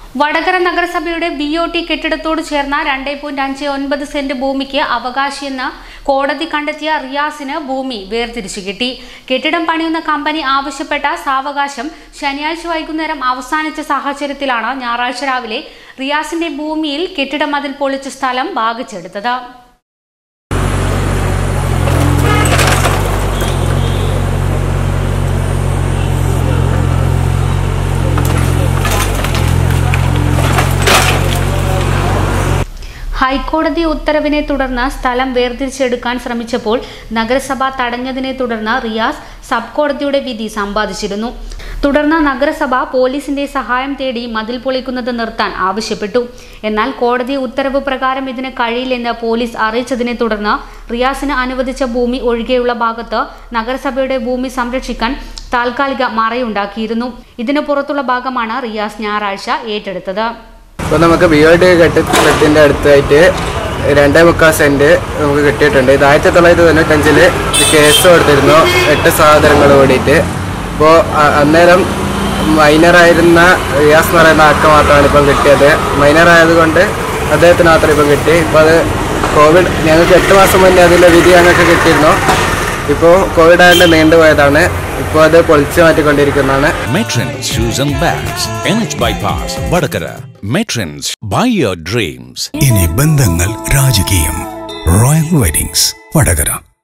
വടകര നഗരസഭയുടെ B O T കെട്ടിടത്തോട് ചേർന്ന രണ്ട് പോയിന്റ് അഞ്ച് ഒൻപത് സെന്റ് ഭൂമിക്ക് അവകാശിയെന്ന് കോടതി കണ്ടെത്തിയ റിയാസിന് ഭൂമി വേർതിരിച്ചു കിട്ടി കെട്ടിടം പണിയുന്ന കമ്പനി ആവശ്യപ്പെട്ട സാവകാശം ശനിയാഴ്ച വൈകുന്നേരം അവസാനിച്ച സാഹചര്യത്തിലാണ് ഞായറാഴ്ച രാവിലെ റിയാസിന്റെ ഭൂമിയിൽ കെട്ടിടം അതിൽ പൊളിച്ച സ്ഥലം ഭാഗിച്ചെടുത്തത് ഹൈക്കോടതി ഉത്തരവിനെ തുടർന്ന് സ്ഥലം വേർതിരിച്ചെടുക്കാൻ ശ്രമിച്ചപ്പോൾ നഗരസഭ തടഞ്ഞതിനെ തുടർന്ന് റിയാസ് സബ് കോടതിയുടെ വിധി സമ്പാദിച്ചിരുന്നു തുടർന്ന് നഗരസഭ പോലീസിന്റെ സഹായം തേടി മതിൽ പൊളിക്കുന്നത് നിർത്താൻ ആവശ്യപ്പെട്ടു എന്നാൽ കോടതി ഉത്തരവ് പ്രകാരം ഇതിന് കഴിയില്ലെന്ന് പോലീസ് അറിയിച്ചതിനെ തുടർന്ന് റിയാസിന് അനുവദിച്ച ഭൂമി ഒഴികെയുള്ള ഭാഗത്ത് നഗരസഭയുടെ ഭൂമി സംരക്ഷിക്കാൻ താൽക്കാലിക മറയുണ്ടാക്കിയിരുന്നു ഇതിനു പുറത്തുള്ള ഭാഗമാണ് റിയാസ് ഞായറാഴ്ച ഏറ്റെടുത്തത് ഇപ്പോൾ നമുക്ക് ബി ഒ ഡി കെട്ടിടത്തിൻ്റെ അടുത്തായിട്ട് രണ്ടേ മുക്കാൽ സെൻറ്റ് നമുക്ക് കിട്ടിയിട്ടുണ്ട് ഇത് ആയിരത്തി തൊള്ളായിരത്തി തൊണ്ണൂറ്റഞ്ചിൽ കേസ് കൊടുത്തിരുന്നു എട്ട് സഹോദരങ്ങൾ കൂടിയിട്ട് ഇപ്പോൾ അന്നേരം മൈനറായിരുന്ന റിയാസ് എന്ന് പറയുന്ന ആൾക്ക് മാത്രമാണ് ഇപ്പം കിട്ടിയത് മൈനർ ആയതുകൊണ്ട് അദ്ദേഹത്തിന് മാത്രം ഇപ്പം കിട്ടി ഇപ്പോൾ അത് കോവിഡ് ഞങ്ങൾക്ക് എട്ട് മാസം മുന്നേ അതിൻ്റെ വിധി ഞങ്ങൾക്ക് കിട്ടിയിരുന്നു ഇപ്പോൾ കോവിഡ് ആയതുകൊണ്ട് നീണ്ടുപോയതാണ് ഇപ്പോൾ അത് പൊളിച്ചു മാറ്റിക്കൊണ്ടിരിക്കുന്നതാണ് Matrons Shoes and Bags, NH Bypass, Vadakara. Matrons, buy your dreams. ഇനി ബന്ധങ്ങൾ രാജകീയം റോയൽ വെഡിങ്സ് വടകര